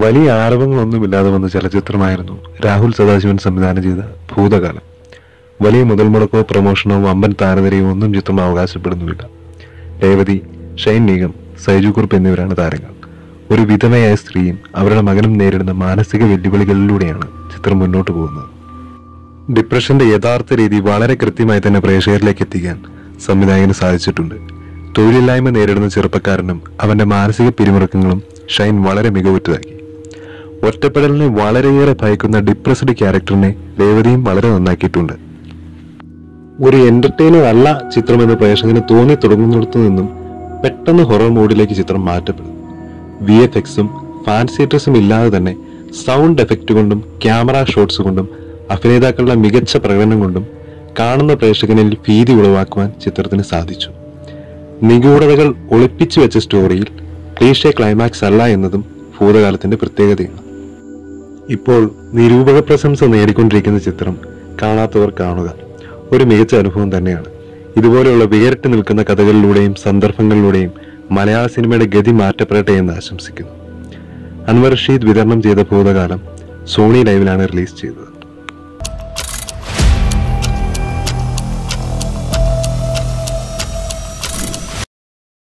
വലിയ ആരവങ്ങളൊന്നുമില്ലാതെ വന്ന ചലച്ചിത്രമായിരുന്നു രാഹുൽ സദാശിവൻ സംവിധാനം ചെയ്ത ഭൂതകാലം വലിയ മുതൽ മുടക്കോ പ്രമോഷനോ വമ്പൻ താരനിരയോ ഒന്നും ചിത്രം അവകാശപ്പെടുന്നുമില്ല രേവതി ഷൈൻ നിഗം സൈജു കുറുപ്പ് എന്നിവരാണ് താരങ്ങൾ ഒരു വിധവയായ സ്ത്രീയും അവരുടെ മകനും നേരിടുന്ന മാനസിക വെല്ലുവിളികളിലൂടെയാണ് ചിത്രം മുന്നോട്ട് പോകുന്നത് ഡിപ്രഷന്റെ യഥാർത്ഥ രീതി വളരെ കൃത്യമായി തന്നെ പ്രേക്ഷകരിലേക്ക് എത്തിക്കാൻ സംവിധായകന് സാധിച്ചിട്ടുണ്ട് തൊഴിലില്ലായ്മ നേരിടുന്ന ചെറുപ്പക്കാരനും അവന്റെ മാനസിക പിരിമുറുക്കങ്ങളും ഷൈൻ വളരെ മികവുറ്റതാക്കി ഒറ്റപ്പെടലിനെ വളരെയേറെ ഭയക്കുന്ന ഡിപ്രസ്ഡ് ക്യാരക്ടറിനെ രേവതിയും വളരെ നന്നാക്കിയിട്ടുണ്ട് ഒരു എന്റർടൈനർ അല്ല ചിത്രമെന്ന് പ്രേക്ഷകന് തോന്നി തുടങ്ങുന്നിടത്തു നിന്നും പെട്ടെന്ന് ഹൊറർ മോഡിലേക്ക് ചിത്രം മാറ്റപ്പെടും വി എഫ് എക്സും ഫാൻസി ഡ്രസ്സും ഇല്ലാതെ തന്നെ സൗണ്ട് എഫക്റ്റ് കൊണ്ടും ക്യാമറ ഷോട്ട്സ് കൊണ്ടും അഭിനേതാക്കളുടെ മികച്ച പ്രകടനം കൊണ്ടും കാണുന്ന പ്രേക്ഷകനിൽ ഭീതി ഉളവാക്കുവാൻ ചിത്രത്തിന് സാധിച്ചു നിഗൂഢതകൾ ഒളിപ്പിച്ചു വെച്ച സ്റ്റോറിയിൽ ക്ലീഷെ ക്ലൈമാക്സ് അല്ല എന്നതും ഭൂതകാലത്തിന്റെ പ്രത്യേകതയാണ് ഇപ്പോൾ നിരൂപക പ്രശംസ നേടിക്കൊണ്ടിരിക്കുന്ന ചിത്രം കാണാത്തവർ കാണുക ഒരു മികച്ച അനുഭവം തന്നെയാണ് ഇതുപോലെയുള്ള വേറിട്ട് നിൽക്കുന്ന കഥകളിലൂടെയും സന്ദർഭങ്ങളിലൂടെയും മലയാള സിനിമയുടെ ഗതി മാറ്റപ്പെടട്ടെ എന്ന് ആശംസിക്കുന്നു അൻവർ റഷീദ് വിതരണം ചെയ്ത ഭൂതകാലം സോണി ലൈവിലാണ് റിലീസ് ചെയ്തത്